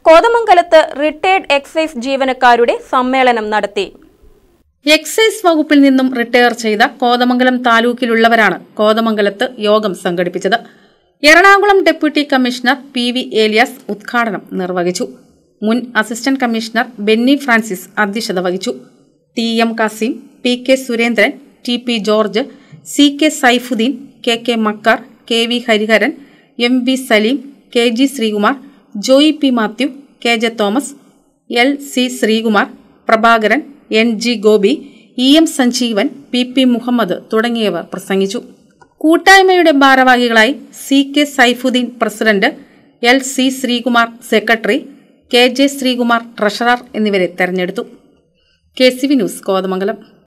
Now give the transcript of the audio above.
കോതമംഗലത്ത് retired excise ജീവനക്കാരുടെ സമ്മേളനം നടത്തി എക്സൈസ് വകുപ്പിൽ നിന്നും റിട്ടയർ ചെയ്ത കോതമംഗലം താലൂക്കിലുള്ളവരാണ് കോതമംഗലത്ത് യോഗം സംഘടിപ്പിച്ചത് Ernakulam deputy commissioner P V Elias ഉദ്ഘാടനം നിർവഹിച്ചു മുൻ അസിസ്റ്റന്റ് കമ്മീഷണർ ബെന്നി ഫ്രാൻസിസ് അധ്യക്ഷത വഹിച്ചു T M Kasim P K Surendran T P George C K Saifuddin K K Makkar K V Hariharan M V Saleem K G Sreekumar Joy P Mathew K J Thomas L C Sreekumar Prabhakaran N G Gopi E M Sanjeevan P P Muhammad തുടങ്ങിയവർ പ്രസംഗിച്ചു കൂട്ടായ്മയുടെ ഭാരവാഹികളായി C K Saifuddin president L C Sreekumar secretary K J Sreekumar treasurer എന്നിവരെ തെരഞ്ഞെടുത്തു K C V news Kothamangalam